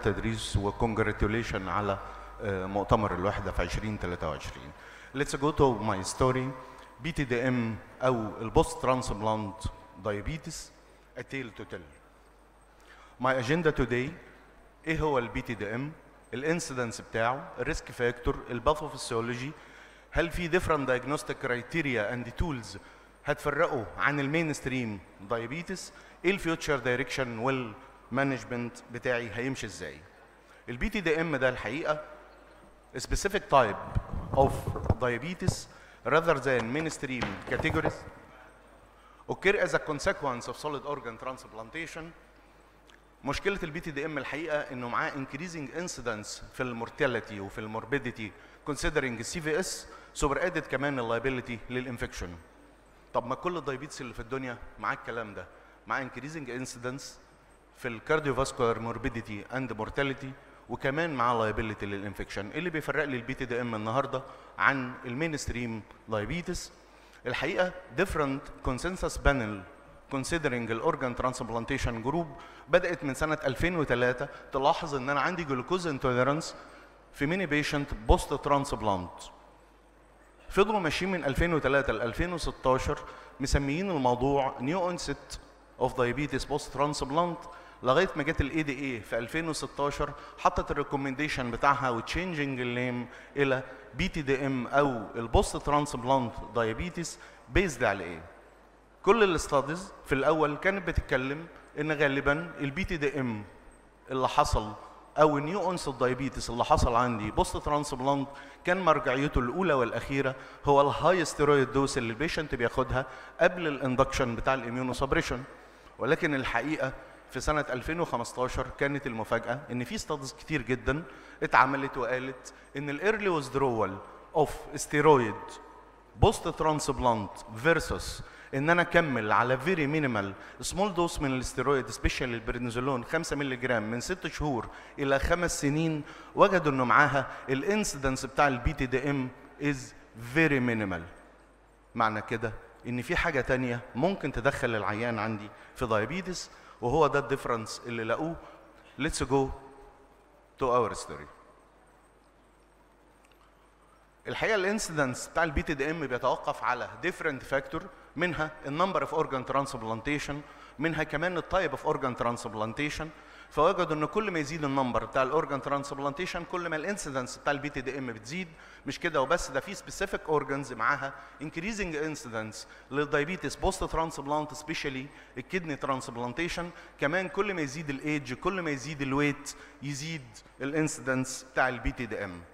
التدريس وكونجراتيوليشن على آه، مؤتمر الوحده في 2023 Let's go to my story BTDM او البوست ترانسبلانت diabetes a tale to tell My agenda today ايه هو البي تي دي ام الانسيدنس بتاعه الريسك فاكتور الباثوفيسيولوجي هل في different diagnostic criteria and tools هتفرقوا عن المين ستريم دايابيتس ايه الفيوتشر دايركشن والمانجمنت بتاعي هيمشي ازاي البي تي دي ام ده الحقيقه specific type of diabetes rather than mainstream categories occur as a consequence of solid organ transplantation مشكله البي تي دي ام الحقيقه انه معاه increasing incidence في المورتاليتي وفي الموربيديتي considering السي في اس سوبر ادد كمان اللايبيليتي للانفكشن طب ما كل الدايبيتس اللي في الدنيا معاه الكلام ده معاه increasing incidence في الكارديوفاسكولار موربيديتي اند مورتاليتي وكمان معاه لايبيليتي للانفكشن اللي بيفرق لي البي تي دي ام النهارده عن المين ستريم دايبيتس الحقيقه different consensus panel considering الاورجان ترانسبلانتيشن جروب بدات من سنه 2003 تلاحظ ان انا عندي جلوكوز انتوليرانس في ميني بيشنت بوست ترانسبلانت فضلوا ماشيين من 2003 ل 2016 مسميين الموضوع نيو اونست اوف دايابيتس بوست ترانسبلانت لغايه ما جت الاي دي اي في 2016 حطت الريكومنديشن بتاعها وتشينجنج النيم الى بي تي دي ام او البوست ترانسبلانت دايابيتس بيزد على ايه؟ كل الاستاديز في الاول كانت بتتكلم ان غالبا البي تي دي ام اللي حصل او النيو اونست دايابيتس اللي حصل عندي بوست ترانسبلانت كان مرجعيته الاولى والاخيره هو الهاي ستيرويد دوز اللي البيشنت بياخدها قبل الاندكشن بتاع الاميونو سبريشن ولكن الحقيقه في سنه 2015 كانت المفاجاه ان في ستاديز كتير جدا اتعملت وقالت ان الايرلي ويزدرول اوف ستيرويد بوست ترانسبلانت فيرسس ان انا اكمل على فيري مينيمال سمول دوز من الاستيرويد سبيشال البرينزولون 5 مللي جرام من 6 شهور الى خمس سنين وجدوا انه معاها الانسيدنس بتاع البي تي دي ام از فيري مينيمال معنى كده ان في حاجه تانية ممكن تدخل العيان عندي في دايابيتس وهو ده الديفرنس اللي لقوه ليتس جو تو اور ستوري الحقيقه الانسيدنس بتاع البي تي دي ام بيتوقف على ديفرنت فاكتور منها النمبر اوف اورجان ترانسبلانتيشن منها كمان التايب اوف اورجان ترانسبلانتيشن فوجدوا ان كل ما يزيد النمبر بتاع الاورجان ترانسبلانتيشن كل ما الانسيدنس بتاع البي تي دي ام بتزيد مش كده وبس ده في سبيسيفيك اورجانز معاها انكريزنج انسيدنس للدايابيتس بوست ترانسبلانت سبيشالي الكدني ترانسبلانتيشن كمان كل ما يزيد الايدج كل ما يزيد الويت يزيد الانسيدنس بتاع البي تي دي ام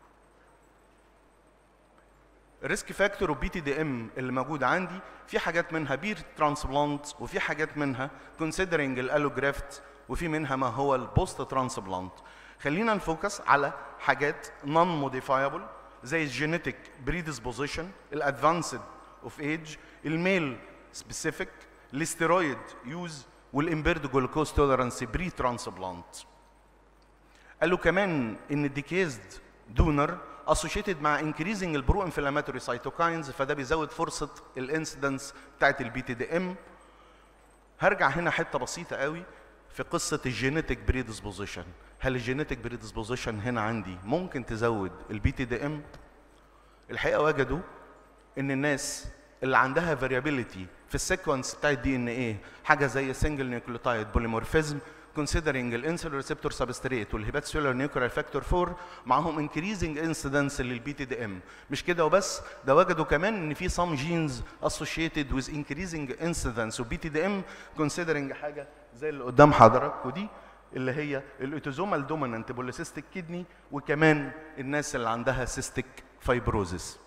الريسك فاكتور وبي تي دي ام اللي موجود عندي في حاجات منها بير ترانسبلانت وفي حاجات منها كونسيدرنج الالوجرافت وفي منها ما هو البوست ترانسبلانت خلينا نفوكس على حاجات نون موديفايبل زي الجينيتك بريدisposition الادفانسد اوف ايج الميل سبيسيفيك الاستيرويد يوز والامبيرد جلوكوز توليرانس بري ترانسبلانت قالوا كمان ان الديكيزد دونر associated مع increasing البرو انفلاماتوري سايتوكاينز فده بيزود فرصه الانسيدنس بتاعت البي تي دي ام هرجع هنا حته بسيطه قوي في قصه الجينيتك بريدisposition هل الجينيتك بريدisposition هنا عندي ممكن تزود البي تي دي ام الحقيقه وجدوا ان الناس اللي عندها فاريابيليتي في السيكونس بتاع الدي ان ايه حاجه زي سنجل نيوكليوتايد بوليمورفيزم considering الانسولين ريسبتور سبستريت والهيباتسيولار نيوكلير فاكتور 4 معاهم increasing incidence للبي تي دي ام مش كده وبس ده وجدوا كمان ان في some genes associated with increasing incidence وبي تي دي ام considering حاجه زي اللي قدام حضرتك ودي اللي هي الاوتوزومال دومينانت بوليسيستيك كدني وكمان الناس اللي عندها سيستيك فايبروزيس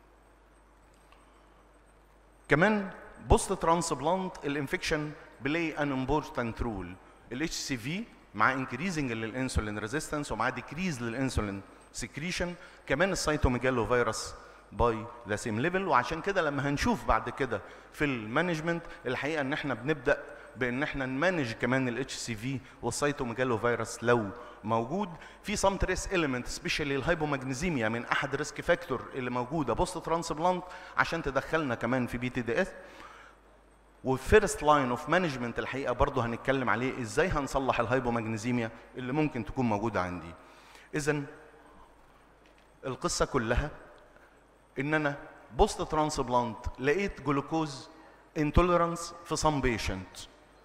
كمان بوست ترانسبلانت الانفكشن بلاي ان امبورتنت رول الاتش سي في مع انكريزنج للانسولين ريزيستنس ومع ديكريز للانسولين سكريشن كمان السيتوميجالو فيروس باي ذا سيم ليفل وعشان كده لما هنشوف بعد كده في المانجمنت الحقيقه ان احنا بنبدا بان احنا نمانج كمان الاتش سي في والسيتوميجالو فيروس لو موجود في سام تريس اليمنت سبيشالي الهايبومagnesemia من احد ريسك فاكتور اللي موجوده بوست ترانسبلانت عشان تدخلنا كمان في بي تي دي اس وفيرست لاين اوف مانجمنت الحقيقه برضه هنتكلم عليه ازاي هنصلح الهايبومagnesemia اللي ممكن تكون موجوده عندي اذا القصه كلها ان انا بوست ترانسبلانت لقيت جلوكوز انتوليرانس في سم بيشنت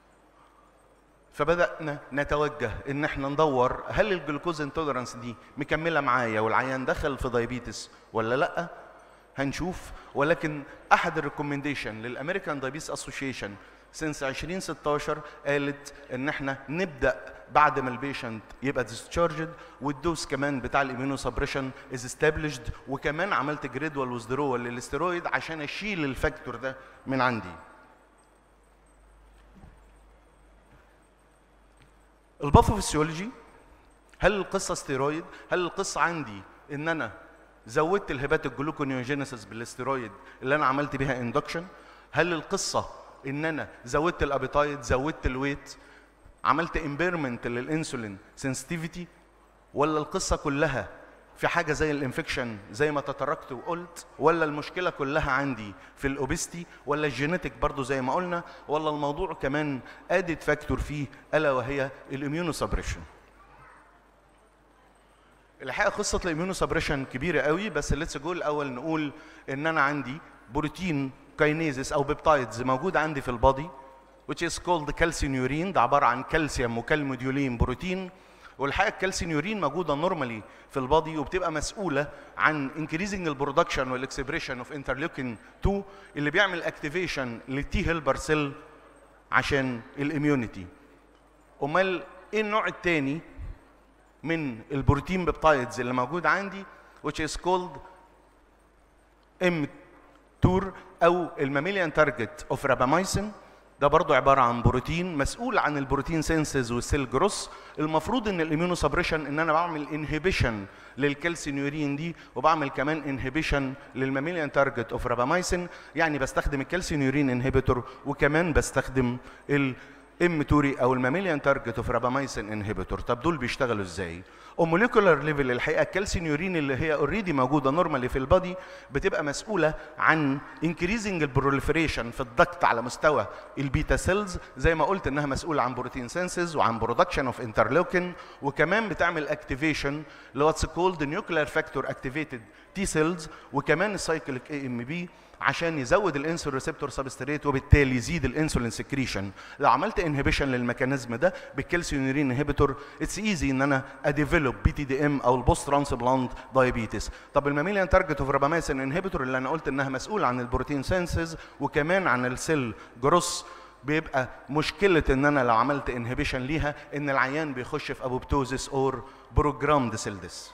فبدانا نتوجه ان احنا ندور هل الجلوكوز انتوليرانس دي مكمله معايا والعيان دخل في دايابيتس ولا لا هنشوف ولكن احد الريكومنديشن للامريكان دايابيتس اسوشيشن سنس 2016 قالت ان احنا نبدا بعد ما البيشنت يبقى ديسشارجد والدوز كمان بتاع الاميونو سبريشن از استابليشد وكمان عملت جريدوال وذرول للاسترويد عشان اشيل الفاكتور ده من عندي الباثوفيسيولوجي هل القصه ستيرويد هل القصه عندي ان انا زودت الهبات الجلوكونيوجينيسيس بالاستيرويد اللي انا عملت بيها اندكشن هل القصه ان انا زودت الابيتايد زودت الويت عملت امبيرمنت للانسولين سنسيتيفيتي ولا القصه كلها في حاجه زي الانفكشن زي ما تطرقت وقلت ولا المشكله كلها عندي في الاوبستي ولا الجينيتك برضو زي ما قلنا ولا الموضوع كمان ادد فاكتور فيه الا وهي الاميونو سبريشن الحقيقه قصه الاميونو سبريشن كبيره قوي بس ليتس جو الاول نقول ان انا عندي بروتين كاينيزس او بيبتايدز موجود عندي في البادي which is called calcineurin ده عباره عن كالسيوم وكالموديولين بروتين والحقيقه الكالسينيورين موجوده نورمالي في البادي وبتبقى مسؤوله عن increasing البرودكشن والاكسبريشن اوف انترليوكين 2 اللي بيعمل اكتيفيشن للتي هيلبر سيل عشان الاميونيتي امال ايه النوع الثاني من البروتين بيبتايدز اللي موجود عندي which is called M تور او الماميليان تارجت اوف رابامايسين ده برضه عباره عن بروتين مسؤول عن البروتين سينسز والسيل جروس المفروض ان الاميونو سبريشن ان انا بعمل انهبيشن للكالسينيورين دي وبعمل كمان انهبيشن للماميليان تارجت اوف رابامايسين يعني بستخدم الكالسينيورين انهبيتور وكمان بستخدم ال ام توري او الماميليان تارجت اوف رابامايسين انهبيتور طب دول بيشتغلوا ازاي وموليكولار ليفل الحقيقه الكالسينيورين اللي هي اوريدي موجوده نورمالي في البادي بتبقى مسؤوله عن انكريزنج البروليفريشن في الضغط على مستوى البيتا سيلز زي ما قلت انها مسؤوله عن بروتين سينسز وعن برودكشن اوف انترلوكين وكمان بتعمل اكتيفيشن لواتس كولد نيوكلير فاكتور اكتيفيتد تي سيلز وكمان السايكليك اي ام بي عشان يزود الانسولين ريسبتور سبستريت وبالتالي يزيد الانسولين سكريشن لو عملت انهبيشن للميكانيزم ده بالكالسيونيرين انهبيتور اتس ايزي ان انا اديفلوب بي تي دي ام او البوست ترانسبلانت دايابيتس طب الماميليان تارجت اوف رابامايسين انهبيتور اللي انا قلت انها مسؤوله عن البروتين سينسز وكمان عن السيل جروس بيبقى مشكلة ان انا لو عملت انهبيشن ليها ان العيان بيخش في ابوبتوزيس اور بروجرامد سيل ديس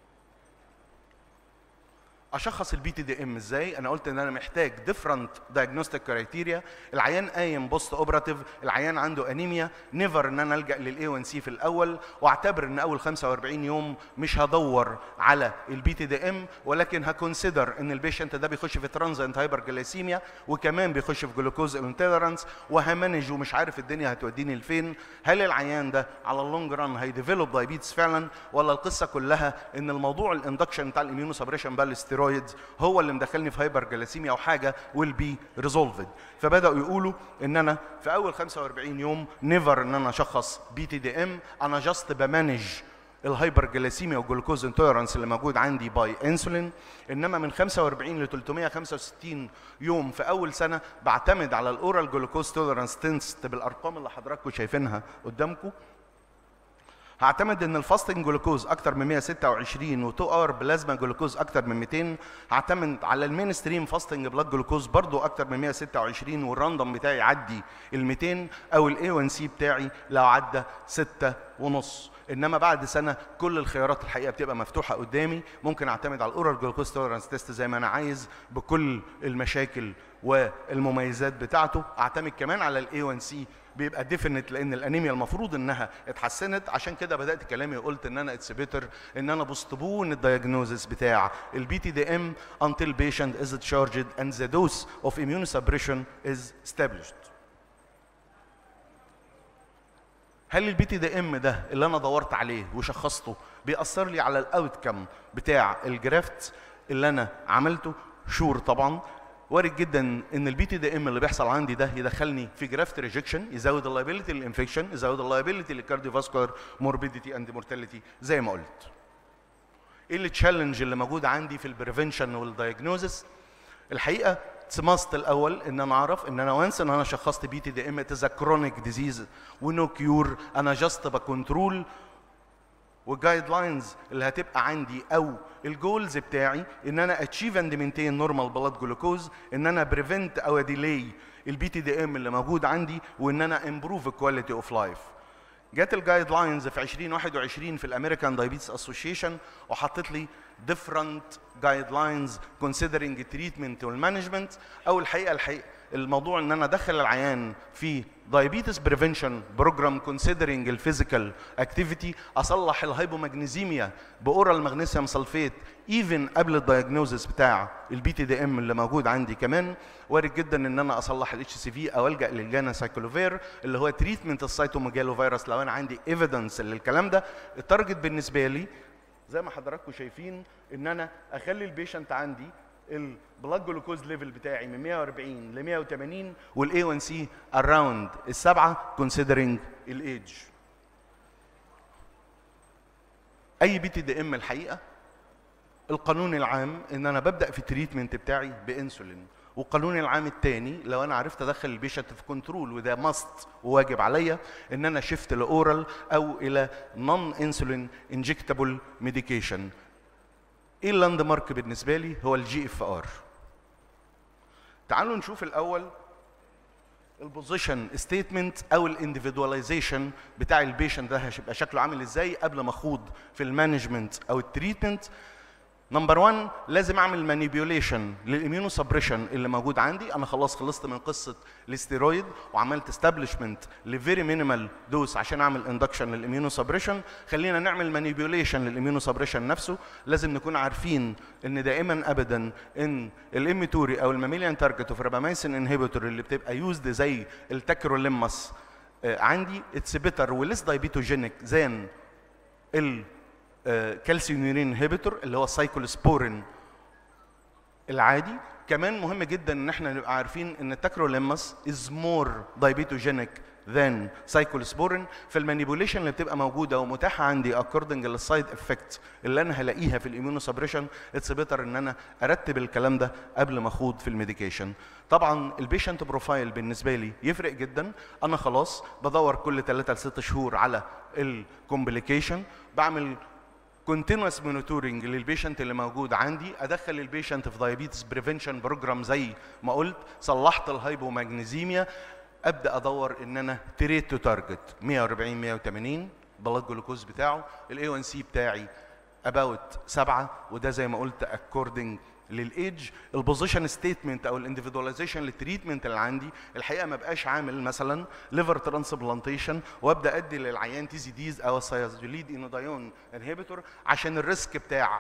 اشخص البي تي دي ام ازاي انا قلت ان انا محتاج ديفرنت دايجنوستيك كرايتيريا العيان قايم بوست اوبراتيف العيان عنده انيميا نيفر ان انا الجا للاي 1 سي في الاول واعتبر ان اول 45 يوم مش هدور على البي تي دي ام ولكن هكونسيدر ان البيشنت ده بيخش في ترانزنت هايبرجليسيميا وكمان بيخش في جلوكوز انتوليرانس وهمانج ومش عارف الدنيا هتوديني لفين هل العيان ده على اللونج ران هيديفلوب دايبيتس فعلا ولا القصه كلها ان الموضوع الاندكشن بتاع الاميونو سبريشن بقى الاستيرويد هو اللي مدخلني في هايبر جلاسيميا او حاجه ويل بي ريزولفد فبداوا يقولوا ان انا في اول 45 يوم نيفر ان انا اشخص بي تي دي ام انا جاست بمانج الهايبر جلاسيميا والجلوكوز انتوليرانس اللي موجود عندي باي انسولين انما من 45 ل 365 يوم في اول سنه بعتمد على الاورال جلوكوز توليرانس تنست بالارقام اللي حضراتكم شايفينها قدامكم هعتمد ان الفاستنج جلوكوز اكتر من 126 و2 اور بلازما جلوكوز اكتر من 200 هعتمد على المين ستريم فاستنج بلاد جلوكوز برضو اكتر من 126 والراندوم بتاعي يعدي ال 200 او الاي 1 سي بتاعي لو عدى 6 ونص انما بعد سنه كل الخيارات الحقيقه بتبقى مفتوحه قدامي ممكن اعتمد على الاورال جلوكوز توليرانس تيست زي ما انا عايز بكل المشاكل والمميزات بتاعته اعتمد كمان على الاي 1 سي بيبقى ديفينيت لان الانيميا المفروض انها اتحسنت عشان كده بدات كلامي وقلت ان انا اتس بيتر ان انا بوستبون الدايجنوزس بتاع البي تي دي ام until patient is charged and the dose of immunosuppression is established هل البي تي دي ام ده اللي انا دورت عليه وشخصته بيأثر لي على الاوت كم بتاع الجرافت اللي انا عملته شور طبعا وارد جدا ان البي تي دي ام اللي بيحصل عندي ده يدخلني في جرافت ريجكشن يزود اللايبيلتي للانفكشن يزود اللايبيلتي للكارديوفاسكولار موربيديتي اند مورتاليتي زي ما قلت ايه التشالنج اللي موجود عندي في البريفنشن والدايجنوزس الحقيقه ماست الاول ان انا اعرف ان انا وانس ان انا شخصت بي تي دي ام اتز كرونيك ديزيز ونو كيور انا جاست بكنترول والجايد لاينز اللي هتبقى عندي او الجولز بتاعي ان انا اتشيف اند مينتين نورمال بلاد جلوكوز ان انا بريفنت او ديلي البي تي دي ام اللي موجود عندي وان انا امبروف كواليتي اوف لايف جت الجايد لاينز في 2021 في الامريكان دايابيتس اسوشيشن وحطت لي different guidelines considering treatment والمانجمنت او الحقيقه الحقيقه الموضوع ان انا ادخل العيان في diabetes prevention program considering الفيزيكال اكتيفيتي اصلح الهايبومagnesemia باورال مغنيسيوم سلفيت ايفن قبل الدايجنوزس بتاع البي تي دي ام اللي موجود عندي كمان وارد جدا ان انا اصلح الاتش سي في او الجا للجانا سايكلوفير اللي هو تريتمنت السيتوميجالو فيروس لو انا عندي ايفيدنس للكلام ده التارجت بالنسبه لي زي ما حضراتكم شايفين ان انا اخلي البيشنت عندي البلاد جلوكوز ليفل بتاعي من 140 ل 180 والاي 1 سي اراوند السبعه كونسيدرينج الايدج اي بي تي دي ام الحقيقه القانون العام ان انا ببدا في التريتمنت بتاعي بانسولين والقانون العام الثاني لو انا عرفت ادخل البيشنت في كنترول وده ماست وواجب عليا ان انا شفت لاورال او الى نون انسولين انجكتابل ميديكيشن ايه اللاند مارك بالنسبه لي هو الجي اف ار تعالوا نشوف الاول البوزيشن ستيتمنت او الانديفيدواليزيشن بتاع البيشنت ده هيبقى شكله عامل ازاي قبل ما اخوض في المانجمنت او التريتمنت نمبر 1 لازم اعمل مانيبيوليشن للاميونو سبريشن اللي موجود عندي انا خلاص خلصت من قصه الاستيرويد وعملت استابليشمنت لفيري مينيمال دوز عشان اعمل اندكشن للاميونو سبريشن خلينا نعمل مانيبيوليشن للاميونو سبريشن نفسه لازم نكون عارفين ان دائما ابدا ان الاميتوري او الماميليان تارجت اوف راباميسين انهبيتور اللي بتبقى يوزد زي التاكروليماس عندي اتس بيتر وليس دايبيتوجينيك ذان ال كالسيونيرين انهبيتور اللي هو السايكولوسبورين العادي كمان مهم جدا ان احنا نبقى عارفين ان التاكروليماس از مور دايبيتوجينيك ذان سايكولوسبورين فالمانيبوليشن اللي بتبقى موجوده ومتاحه عندي اكوردنج للسايد افكت اللي انا هلاقيها في الاميونو سبريشن اتس بيتر ان انا ارتب الكلام ده قبل ما اخوض في الميديكيشن طبعا البيشنت بروفايل بالنسبه لي يفرق جدا انا خلاص بدور كل 3 ل 6 شهور على الكومبليكيشن بعمل كونتينوس مونيتورنج للبيشنت اللي موجود عندي ادخل البيشنت في دايابيتس بريفنشن بروجرام زي ما قلت صلحت الهايبومagnesemia ابدا ادور ان انا تريت تو تارجت 140 180 بلاد جلوكوز بتاعه الاي 1 سي بتاعي اباوت سبعه وده زي ما قلت اكوردنج للايدج البوزيشن ستيتمنت او الانديفيدواليزيشن للتريتمنت اللي عندي الحقيقه ما بقاش عامل مثلا ليفر ترانسبلانتيشن وابدا ادي للعيان تي زي ديز او السيازوليد انودايون انهبيتور عشان الريسك بتاع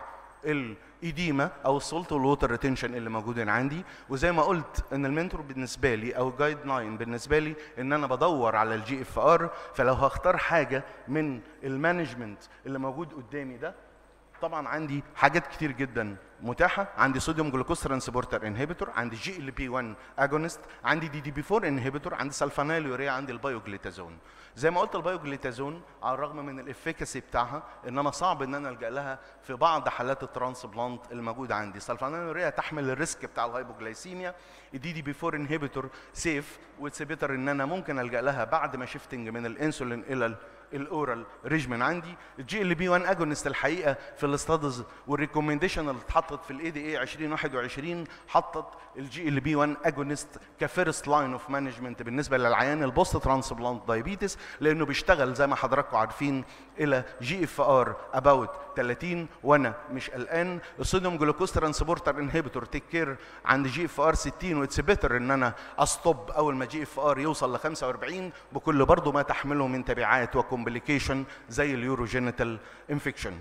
الايديما او السولت والووتر ريتنشن اللي موجودين عندي وزي ما قلت ان المنتور بالنسبه لي او الجايد لاين بالنسبه لي ان انا بدور على الجي اف ار فلو هختار حاجه من المانجمنت اللي موجود قدامي ده طبعا عندي حاجات كتير جدا متاحه عندي صوديوم جلوكوز ترانسبورتر انهبيتور عندي جي ال بي 1 اجونست عندي دي دي بي 4 انهبيتور عندي سلفانيل يوريا عندي البايوجليتازون زي ما قلت البايوجليتازون على الرغم من الافيكاسي بتاعها انما صعب ان انا الجا لها في بعض حالات الترانسبلانت الموجوده عندي سلفانيل يوريا تحمل الريسك بتاع الهايبوجلايسيميا الدي دي بي 4 انهبيتور سيف واتس بيتر ان انا ممكن الجا لها بعد ما شيفتنج من الانسولين الى الاورال ريجمن عندي الجي ال بي 1 اجونست الحقيقه في الاستادز والريكومنديشن اللي اتحطت في الاي دي اي 2021 حطت الجي ال بي 1 اجونست كفيرست لاين اوف مانجمنت بالنسبه للعيان البوست ترانسبلانت دايابيتس لانه بيشتغل زي ما حضراتكم عارفين الى جي اف ار اباوت 30 وانا مش قلقان الصوديوم جلوكوز ترانسبورتر انهبيتور تيك كير عند جي اف ار 60 واتس بيتر ان انا استوب اول ما جي اف ار يوصل ل 45 بكل برضه ما تحمله من تبعات وكومبليكيشن زي اليوروجينيتال انفكشن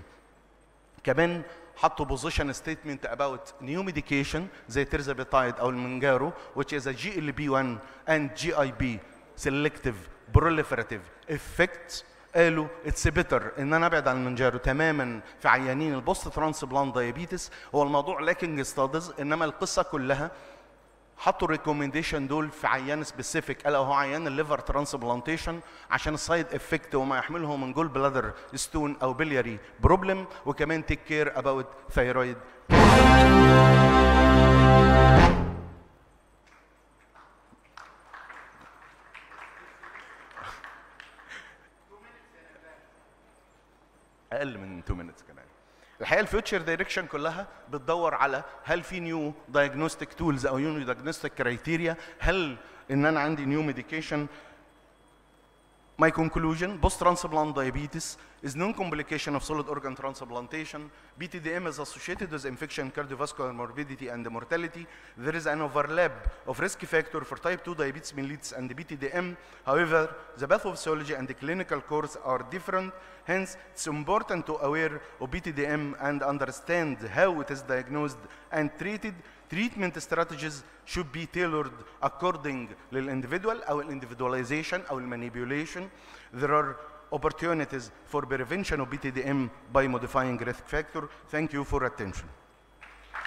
كمان حطوا بوزيشن ستيتمنت اباوت نيو ميديكيشن زي تيرزابيتايد او المنجارو which is a GLP-1 and GIP selective proliferative effect قالوا اتس بيتر ان انا ابعد عن المنجارو تماما في عيانين البوست ترانسبلانت دايابيتس هو الموضوع لاكينج ستادز انما القصه كلها حطوا الريكومنديشن دول في عيان سبيسيفيك الا هو عيان الليفر ترانسبلانتيشن عشان السايد افكت وما يحمله من جول بلادر ستون او بلياري بروبلم وكمان تيك كير اباوت ثايرويد اقل من 2 minutes كمان الحقيقه الفيوتشر دايركشن كلها بتدور على هل في نيو دايجنوستيك تولز او نيو دايجنوستيك كرايتيريا هل ان انا عندي نيو ميديكيشن My conclusion, post-transplant diabetes is known complication of solid organ transplantation. BTDM is associated with infection, cardiovascular morbidity, and mortality. There is an overlap of risk factor for type 2 diabetes mellitus and BTDM. However, the pathophysiology and the clinical course are different. Hence, it's important to aware of BTDM and understand how it is diagnosed and treated. Treatment strategies should be tailored according للindividual أو individualization أو manipulation. There are opportunities for prevention of BTDM by modifying risk factor. Thank you for attention.